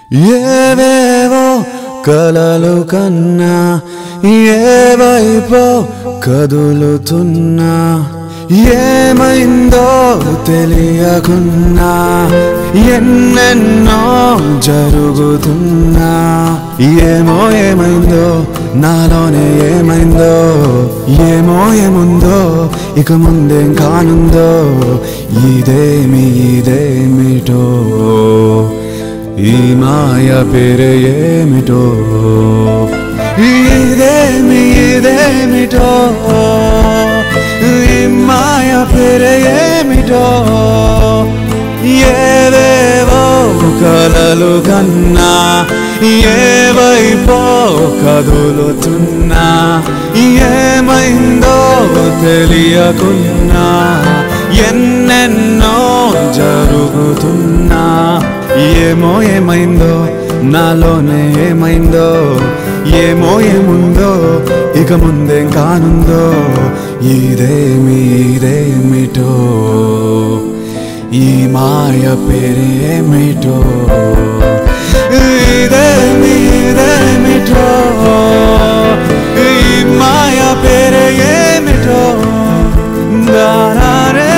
ఏవేవో కలలు కన్నా ఏవైపో కదులుతున్నా ఏమైందో తెలియకున్నా ఎన్నెన్నో జరుగుతున్నా ఏమో ఏమైందో నాలోనే ఏమైందో ఏమో ఏముందో ఇక ముందేం కానుందో ఇదేమి ఇదేమిటో ఈ మాయ పేరు ఏమిటో ఇదేమి ఇదేమిటో ఈ మాయ పేరు ఏమిటో ఏవేవో కలలు కన్నా ఏవైపో కదులుతున్నా ఏమైందో తెలియకున్నా ఎన్నెన్నో జరుగుతున్నా ఏమో ఏమైందో నాలోనే ఏమైందో ఏమో ఏముందో ఇక ముందేం కానుందో ఇదేమి ఇదేమిటో ఈ మాయ పేరేమిటో ఇదేమి ఇదేమిటో ఈ మాయ పేరు ఏమిటో దానారే